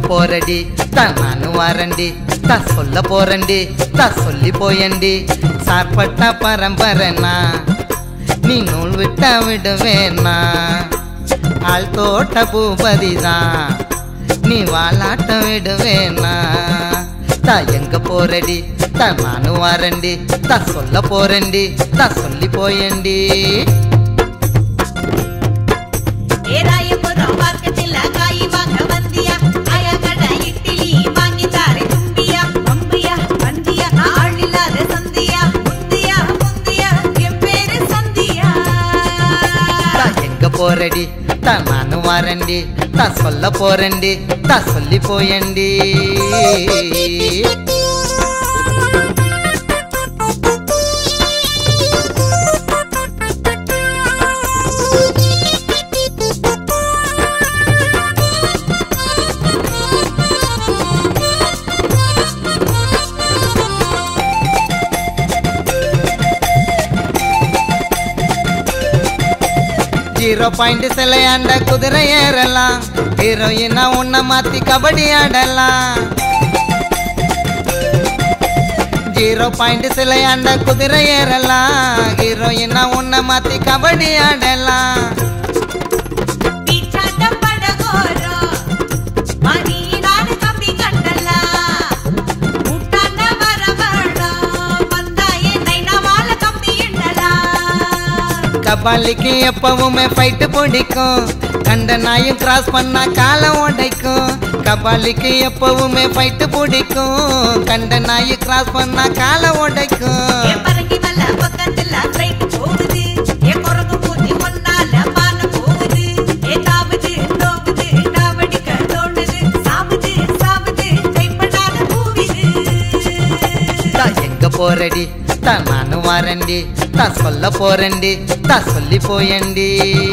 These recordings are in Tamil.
போறடி தான் நானும் வரண்டி தான் சொல்ல போறண்டி தான் சொல்லி போயண்டி சார்பட்ட பரம்பரைனா நீ நூல் விட்டா விடுவேனா ஆள் தோட்ட பூபதிதான் நீ வாலாட்ட விடுவேனா தா எங்க போறடி தா நானும் வரண்டி தா சொல்ல போறண்டி தா சொல்லி போயண்டி ஏராயபுரம் மார்க்கெட்டில் காய் வாங்க வந்தியா அயகட இட்லி வாங்கி தாரே தும்பியா அம்பியா வந்தியா ஆள் இல்லாத சந்தியா முந்தியா முந்தியா என் பேரு சந்தியா தா எங்க போறடி தா நானும் வரண்டி தா சொல்ல போறண்டி தா சொல்லி போயண்டி ஜீரோ பாயிண்ட் சிலையாண்ட குதிரை ஏறலாம் ஹீரோயினா உன்னை மாத்தி கபடி ஆடலாம் ஜீரோ பாயிண்ட் சிலையாண்ட குதிரை ஏறலாம் ஹீரோயினா உன்னை மாத்தி கபடி ஆடலாம் பீச்சாட்டம் படகோரம் மணி நாடு கம்பி கட்டலாம் முட்டாண்ட வரவழம் வந்தா என்னை நவால கம்பி எண்ணலாம் கபாலிக்கு எப்பவுமே ஃபைட்டு பிடிக்கும் கண்ட நாயும் கிராஸ் பண்ணா காலம் உடைக்கும் கபாலிக்கு எப்பவுமே ஃபைட்டு பிடிக்கும் கண்ட நாயும் கிராஸ் பண்ணா காலம் உடைக்கும் என் பரங்கி மல்ல பக்கத்துல ஃப்ளைட் போகுது என் குரங்கு பூச்சி ஒன்னால பான போகுது ஏ தாவுது நோவுது நாவடிக்க தோணுது சாவுது சாவுது கைப்படாத பூவிது தா எங்க போறடி தா நானும் வரண்டி தா சொல்ல போறண்டி தா சொல்லி போயண்டி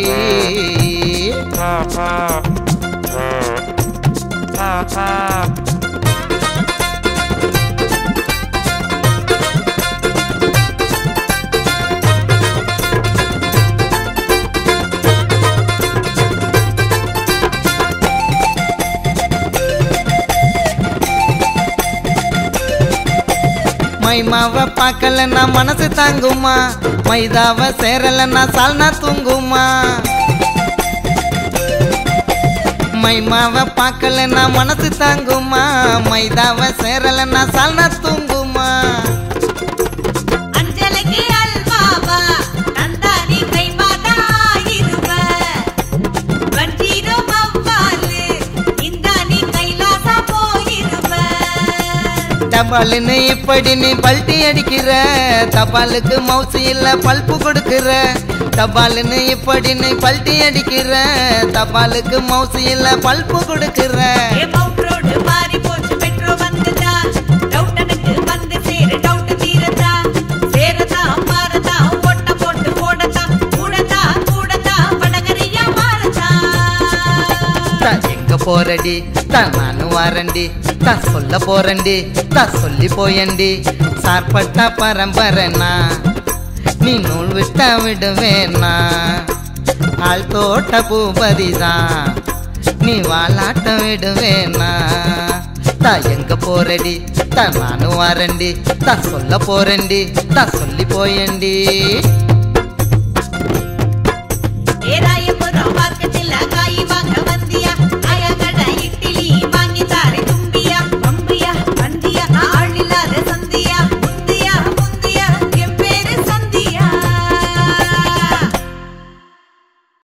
மைமாவை பார்க்கலன்னா மனசு தாங்குமா மைதாவை சேரலன்னா சால்னா தூங்குமா மைமாவை பார்க்கலன்னா மனசு தாங்குமா மைதாவை சேரலன்னா சால்னா தூங்குமா அஞ்சலைக்கு அல்வாவா நந்தானி கை மாதா இருவ வஞ்சீரோ மவ்வாலு இந்தானி கைலாசா போயிருவ தபாலுன்னு இப்படி நீ பல்ட்டி அடிக்கிற தபாலுக்கு மவுசு இல்ல பல்பு கொடுக்கிற தபாலுன்னு இப்படி நீ பல்ட்டி அடிக்கிற தபாலுக்கு மவுசு இல்ல பல்பு கொடுக்கிற ஏ மவுண்ட் ரோடு மாறி போச்சு மெட்ரோ வந்துதா டவுட் எனக்கு வந்து சேரு டவுட் தீரதா சேரதா மாறதா ஓட்ட போட்டு ஓடதா கூடதா கூடதா வடகரியா மாறதா தா எங்க போறடி தா நானும் வரண்டி தா சொல்ல போறண்டி தா சொல்லி போயண்டி சார்பட்ட பரம்பரைனா நீ நூல் விட்டா விடுவேனா ஆள் தோட்ட பூபதிதான் நீ வாலாட்ட விடுவேனா தா எங்க போறடி தா நானும் வரண்டி தா சொல்ல போறண்டி தா சொல்லி போயண்டி